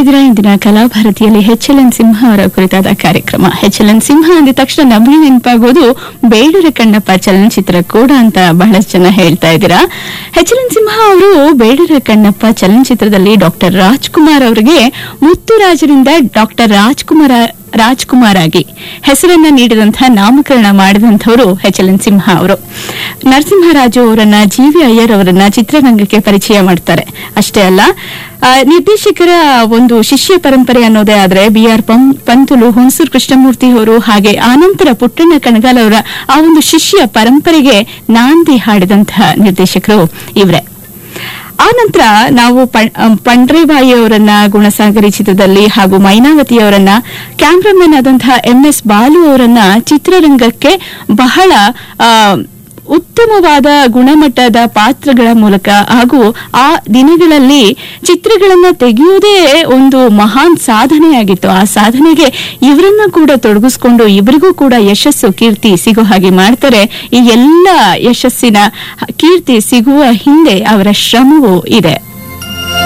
ಇದ್ದೀರಾ ಇಂದಿನ ಕಲಾಭಾರತಿಯಲ್ಲಿ ಎಚ್ ಎಲ್ ಎನ್ ಸಿಂಹ ಅವರ ಕುರಿತಾದ ಕಾರ್ಯಕ್ರಮ ಎಚ್ ಎಲ್ ಎನ್ ಸಿಂಹ ಅಂದ ತಕ್ಷಣ ನಮಗೆ ನೆನಪಾಗೋದು ಬೇಡರ ಕಣ್ಣಪ್ಪ ಚಲನಚಿತ್ರ ಕೂಡ ಅಂತ ಬಹಳಷ್ಟು ಜನ ಹೇಳ್ತಾ ಇದ್ದೀರಾ ಎಚ್ ಎಲ್ ಎನ್ ಸಿಂಹ ಅವರು ಬೇಡರ ಕಣ್ಣಪ್ಪ ಚಲನಚಿತ್ರದಲ್ಲಿ ಡಾಕ್ಟರ್ ರಾಜ್ಕುಮಾರ್ ಅವರಿಗೆ ಮುತ್ತುರಾಜರಿಂದ ಡಾಕ್ಟರ್ ರಾಜ್ಕುಮಾರ ರಾಜ್ಕುಮಾರ್ ಆಗಿ ಹೆಸರನ್ನ ನೀಡಿದಂತಹ ನಾಮಕರಣ ಮಾಡಿದಂಥವರು ಎಚ್ ಎಲ್ ಎನ್ ಸಿಂಹ ಅವರು ನರಸಿಂಹರಾಜು ಅವರನ್ನ ಜಿ ವಿ ಅಯ್ಯರ್ ಅವರನ್ನ ಚಿತ್ರರಂಗಕ್ಕೆ ಪರಿಚಯ ಮಾಡ್ತಾರೆ ಅಷ್ಟೇ ಅಲ್ಲ ಆ, ನಿರ್ದೇಶಕರ ಒಂದು ಶಿಷ್ಯ ಪರಂಪರೆ ಅನ್ನೋದೇ ಆದ್ರೆ ಬಿ ಆರ್ ಪಂತುಲು ಹುಣಸೂರು ಕೃಷ್ಣಮೂರ್ತಿ ಅವರು ಹಾಗೆ ಆನಂತರ ಪುಟ್ಟಣ್ಣ ಕಣಗಾಲ್ ಅವರ ಆ ಒಂದು ಶಿಷ್ಯ ಪರಂಪರೆಗೆ ನಾಂದಿ ಹಾಡಿದಂತಹ ನಿರ್ದೇಶಕರು ಇವರೇ ಆ ನಂತರ ನಾವು ಪಂ- ಅಂ, ಪಂಡ್ರೇಬಾಯಿ ಅವರನ್ನ ಗುಣಸಾಗರಿ ಚಿತ್ರದಲ್ಲಿ ಹಾಗೂ ಮೈನಾವತಿ ಅವರನ್ನ ಕ್ಯಾಮ್ರಾಮನ್ ಆದಂತಹ ಎಂ ಎಸ್ ಬಾಲು ಅವರನ್ನ ಚಿತ್ರರಂಗಕ್ಕೆ ಬಹಳ ಆ, ಉತ್ತಮವಾದ ಗುಣಮಟ್ಟದ ಪಾತ್ರಗಳ ಮೂಲಕ ಹಾಗೂ ಆ ದಿನಗಳಲ್ಲಿ ಚಿತ್ರಗಳನ್ನ ತೆಗೆಯುವುದೇ ಒಂದು ಮಹಾನ್ ಸಾಧನೆಯಾಗಿತ್ತು ಆ ಸಾಧನೆಗೆ ಇವರನ್ನ ಕೂಡ ತೊಡಗಿಸ್ಕೊಂಡು ಇವರಿಗೂ ಕೂಡ ಯಶಸ್ಸು ಕೀರ್ತಿ ಸಿಗೋ ಹಾಗೆ ಮಾಡ್ತಾರೆ ಈ ಎಲ್ಲ ಯಶಸ್ಸಿನ ಕೀರ್ತಿ ಸಿಗುವ ಹಿಂದೆ ಅವರ ಶ್ರಮವೂ ಇದೆ